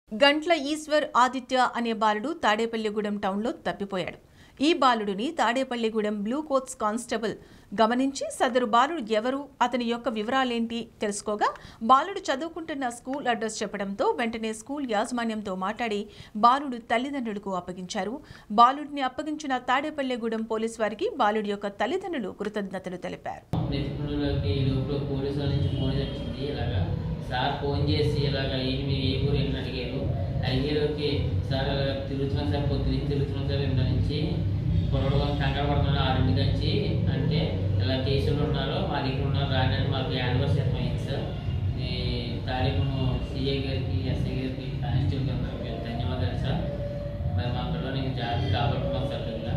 గంట్ల ఈశ్వర్ ఆదిత్య అనే బాలుడు తాడేపల్లిగూడెం టౌన్లో తప్పిపోయాడు ఈ బాలుడిని తాడేపల్లిగూడెం బ్లూ కోట్స్ కానిస్టేబుల్ గమనించి సదరు బాలుడు ఎవరు అతని యొక్క వివరాలేంటి తెలుసుకోగా బాలుడు చదువుకుంటున్న స్కూల్ అడ్రస్ చెప్పడంతో వెంటనే స్కూల్ యాజమాన్యంతో మాట్లాడి బాలుడు తల్లిదండ్రులకు అప్పగించారు బాలుడిని అప్పగించిన తాడేపల్లిగూడెం పోలీస్ వారికి బాలుడి యొక్క తల్లిదండ్రులు కృతజ్ఞతలు తెలిపారు నిపుణులకి లోపల పోలీసుల నుంచి ఫోన్ వచ్చింది ఇలాగా సార్ ఫోన్ చేసి ఇలాగ ఏంటి మీరు ఏ ఊరు ఏంటి అడిగారు అడిగేలోకి సార్ ఇలా తిరుగుతున్నాం సార్ పొద్దున్న తిరుగుతున్నాం సార్ ఇంత నుంచి పొరడు కంగారు పడుతున్నారు ఆరింటికి వచ్చి అంటే ఇలా కేసులు ఉన్నారు మా దగ్గర ఉన్నారు రాగానే మాకు యానివర్సరీ అయింది సార్ ఈ తారీఖును సిఐ గారికి ఎస్ఐ గారికి కానిస్టేబుల్ గారికి ధన్యవాదాలు సార్ మరి మా పిల్లలు నేను జాగ్రత్త కాబట్టుకున్నాం సార్ ఇలా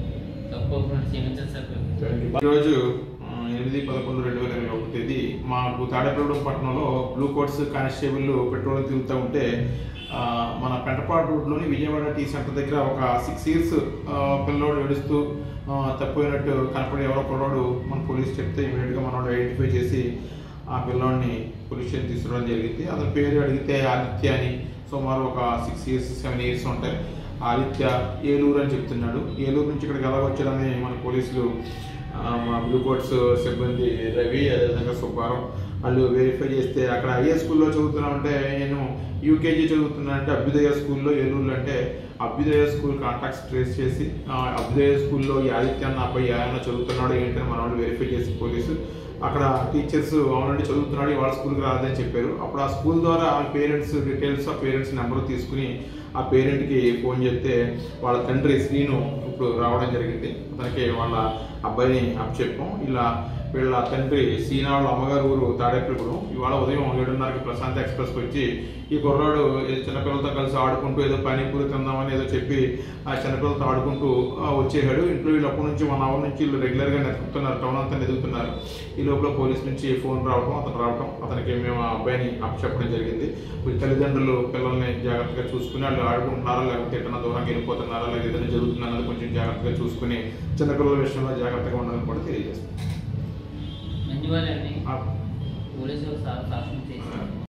తప్పు క్షమించండి సార్ ఈరోజు ఆ, ఎనిమిది పదకొండు రెండు వేల ఇరవై ఒకటి తేదీ మాకు తాడేపల్లిగూడెం పట్టణంలో బ్లూ కోట్స్ కానిస్టేబుల్ పెట్రోల్ తిరుగుతూ ఉంటే ఆ, మన పెంటపాడు రోడ్లోని విజయవాడ టీ సెంటర్ దగ్గర ఒక సిక్స్ ఇయర్స్ పిల్లోడు ఏడుస్తూ ఆ, తప్పిపోయినట్టు కనపడి ఎవరో పిల్లోడు మన పోలీస్ చెప్తే ఇమీడియట్గా మనోడు ఐడెంటిఫై చేసి ఆ పిల్లోడిని పోలీస్ స్టేషన్ తీసుకురావడం జరిగింది అతని పేరు అడిగితే ఆదిత్య అని సుమారు ఒక సిక్స్ ఇయర్స్ సెవెన్ ఇయర్స్ ఉంటాయి ఆదిత్య ఏలూరు అని చెప్తున్నాడు ఏలూరు నుంచి ఇక్కడికి ఎలా వచ్చాడని మన పోలీసులు ఆ, మా బ్లూ కోట్స్ సిబ్బంది రవి అదేవిధంగా సుబ్బారావు వాళ్ళు వెరిఫై చేస్తే అక్కడ ఏ స్కూల్లో చదువుతున్నామంటే నేను యూకేజీ చదువుతున్నా అంటే అభ్యుదయ స్కూల్లో ఏలూరులో అంటే అభ్యుదయ స్కూల్ కాంటాక్ట్స్ ట్రేస్ చేసి ఆ, అభ్యుదయ స్కూల్లో ఈ ఆదిత్య అన్న అబ్బాయి ఏమైనా చదువుతున్నాడు ఏంటని మన వాళ్ళు వెరిఫై చేసి పోలీసు అక్కడ టీచర్స్ అవునండి చదువుతున్నాడు వాళ్ళ స్కూల్కి రాదని చెప్పారు అప్పుడు ఆ స్కూల్ ద్వారా ఆ పేరెంట్స్ డీటెయిల్స్ ఆ పేరెంట్స్ నెంబర్ తీసుకుని ఆ పేరెంట్కి ఫోన్ చేస్తే వాళ్ళ తండ్రి శ్రీను ఇప్పుడు రావడం జరిగింది అతనికి వాళ్ళ అబ్బాయిని అప్పచెప్పాం ఇలా వీళ్ళ తండ్రి సీనా వాళ్ళ అమ్మగారు ఊరు తాడేపల్లిగూడెం ఇవాళ ఉదయం ఏడున్నరకి ప్రశాంత్ ఎక్స్ప్రెస్కి వచ్చి ఈ కుర్రాడు ఏదో చిన్నపిల్లలతో కలిసి ఆడుకుంటూ ఏదో పానీపూరి తిందామని ఏదో చెప్పి ఆ చిన్నపిల్లలతో ఆడుకుంటూ ఆ, వచ్చేసాడు ఇంట్లో వీళ్ళు అప్పటి నుంచి వన్ అవర్ నుంచి వీళ్ళు రెగ్యులర్గా నెతుకుతున్నారు టౌన్ అంతా ఎదుగుతున్నారు ఈ లోపల పోలీస్ నుంచి ఫోన్ రావడం అతను రావడం అతనికి మేము ఆ అబ్బాయిని అప్పచెప్పడం జరిగింది వీళ్ళ తల్లిదండ్రులు పిల్లల్ని జాగ్రత్తగా చూసుకుని వాళ్ళు ఆడుకుంటున్నారా లేకపోతే ఎక్కడన్నా దూరంగా వెళ్ళిపోతున్నారా లేదా ఏదైనా జరుగుతుందా అన్నది కొంచెం జాగ్రత్తగా చూసుకుని చిన్నపిల్లల విషయంలో జాగ్రత్తగా ఉండాలని కూడా తెలియజేస్తాం ధన్యవాదాలు ఆ, పోలీసులు సాక్షి చేశారు